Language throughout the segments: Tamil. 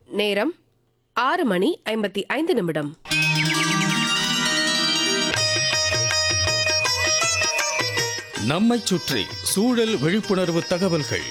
நேரம் ஆறு மணி ஐம்பத்தி ஐந்து நிமிடம் நம்மைச் சுற்றி சூழல் விழிப்புணர்வு தகவல்கள்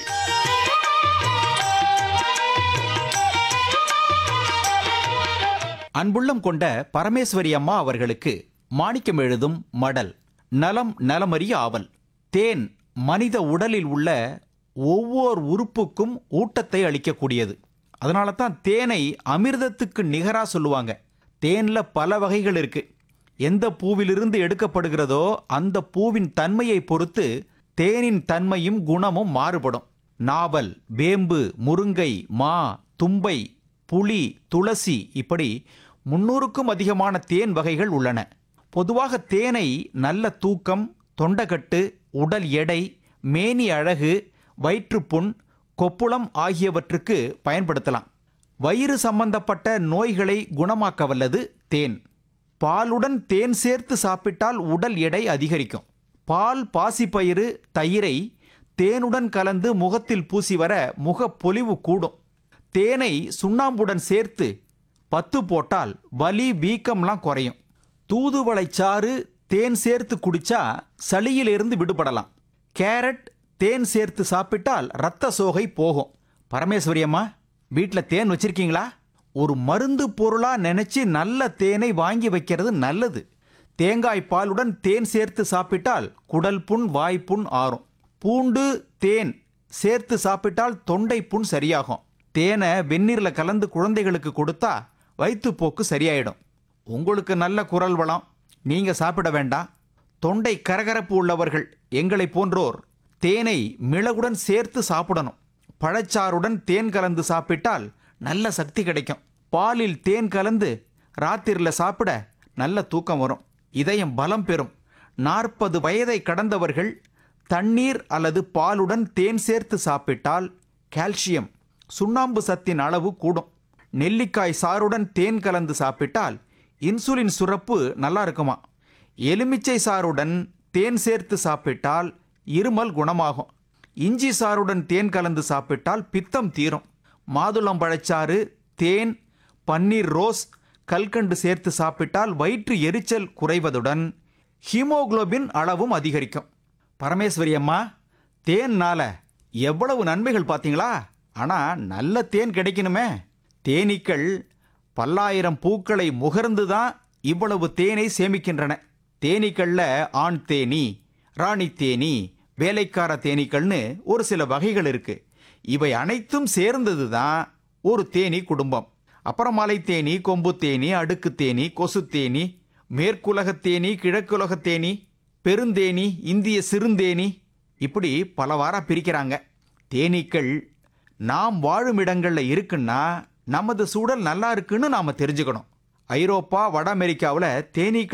அன்புள்ளம் கொண்ட பரமேஸ்வரி அம்மா அவர்களுக்கு மாணிக்கம் எழுதும் மடல் நலம் நலமறிய ஆவல் தேன் மனித உடலில் உள்ள ஒவ்வொரு உறுப்புக்கும் ஊட்டத்தை அளிக்கக்கூடியது அதனால தான் தேனை அமிர்தத்துக்கு நிகரா சொல்லுவாங்க தேன்ல பல வகைகள் இருக்கு எந்த பூவிலிருந்து எடுக்கப்படுகிறதோ அந்த பூவின் தன்மையை பொறுத்து தேனின் தன்மையும் குணமும் மாறுபடும் நாவல் வேம்பு முருங்கை மா தும்பை புளி துளசி இப்படி முன்னூறுக்கும் அதிகமான தேன் வகைகள் உள்ளன பொதுவாக தேனை நல்ல தூக்கம் தொண்டகட்டு உடல் எடை மேனி அழகு வயிற்றுப்புண் கொப்புளம் ஆகியவற்றுக்கு பயன்படுத்தலாம் வயிறு சம்பந்தப்பட்ட நோய்களை குணமாக்க வல்லது தேன் பாலுடன் தேன் சேர்த்து சாப்பிட்டால் உடல் எடை அதிகரிக்கும் பால் பாசிப்பயிறு தயிரை தேனுடன் கலந்து முகத்தில் பூசி வர முகப்பொலிவு கூடும் தேனை சுண்ணாம்புடன் சேர்த்து பத்து போட்டால் வலி வீக்கம்லாம் குறையும் தூதுவளைச்சாறு தேன் சேர்த்து குடிச்சா சளியிலிருந்து விடுபடலாம் கேரட் தேன் சேர்த்து சாப்பிட்டால் ரத்த சோகை போகும் பரமேஸ்வரி அம்மா வீட்டில் தேன் வச்சிருக்கீங்களா ஒரு மருந்து பொருளா நினைச்சு நல்ல தேனை வாங்கி வைக்கிறது நல்லது தேங்காய் பாலுடன் தேன் சேர்த்து சாப்பிட்டால் குடல் புண் வாய்ப்புண் ஆறும் பூண்டு தேன் சேர்த்து சாப்பிட்டால் தொண்டை புண் சரியாகும் தேனை வெந்நீரில் கலந்து குழந்தைகளுக்கு கொடுத்தா வயிற்றுப்போக்கு சரியாயிடும் உங்களுக்கு நல்ல குரல் வளம் நீங்க சாப்பிட வேண்டாம் தொண்டை கரகரப்பு உள்ளவர்கள் எங்களை போன்றோர் தேனை மிளகுடன் சேர்த்து சாப்பிடணும் பழச்சாறுடன் தேன் கலந்து சாப்பிட்டால் நல்ல சக்தி கிடைக்கும் பாலில் தேன் கலந்து ராத்திரியில் சாப்பிட நல்ல தூக்கம் வரும் இதயம் பலம் பெறும் நாற்பது வயதை கடந்தவர்கள் தண்ணீர் அல்லது பாலுடன் தேன் சேர்த்து சாப்பிட்டால் கால்சியம் சுண்ணாம்பு சத்தின் அளவு கூடும் நெல்லிக்காய் சாறுடன் தேன் கலந்து சாப்பிட்டால் இன்சுலின் சுரப்பு நல்லா இருக்குமா எலுமிச்சை சாறுடன் தேன் சேர்த்து சாப்பிட்டால் இருமல் குணமாகும் இஞ்சி சாறுடன் தேன் கலந்து சாப்பிட்டால் பித்தம் தீரும் மாதுளம்பழச்சாறு தேன் பன்னீர் ரோஸ் கல்கண்டு சேர்த்து சாப்பிட்டால் வயிற்று எரிச்சல் குறைவதுடன் ஹீமோகுளோபின் அளவும் அதிகரிக்கும் பரமேஸ்வரி அம்மா தேன்னால எவ்வளவு நன்மைகள் பார்த்தீங்களா ஆனால் நல்ல தேன் கிடைக்கணுமே தேனீக்கள் பல்லாயிரம் பூக்களை முகர்ந்து தான் இவ்வளவு தேனை சேமிக்கின்றன தேனீக்கள்ல ஆண் தேனி ராணி தேனி வேலைக்கார தேனீக்கள்னு ஒரு சில வகைகள் இருக்கு இவை அனைத்தும் சேர்ந்தது தான் ஒரு தேனி குடும்பம் அப்புறமலை தேனி கொம்பு தேனி அடுக்கு தேனி கொசு தேனி மேற்குலகத் தேனி கிழக்குலகத் தேனி பெருந்தேனி இந்திய சிறுந்தேனி இப்படி பலவாரா பிரிக்கிறாங்க தேனீக்கள் நாம் வாழும் இடங்கள்ல இருக்குன்னா நமது சூழல் நல்லா இருக்குன்னு நாம தெரிஞ்சுக்கணும் ஐரோப்பா வட அமெரிக்காவில் தேனீக்கள்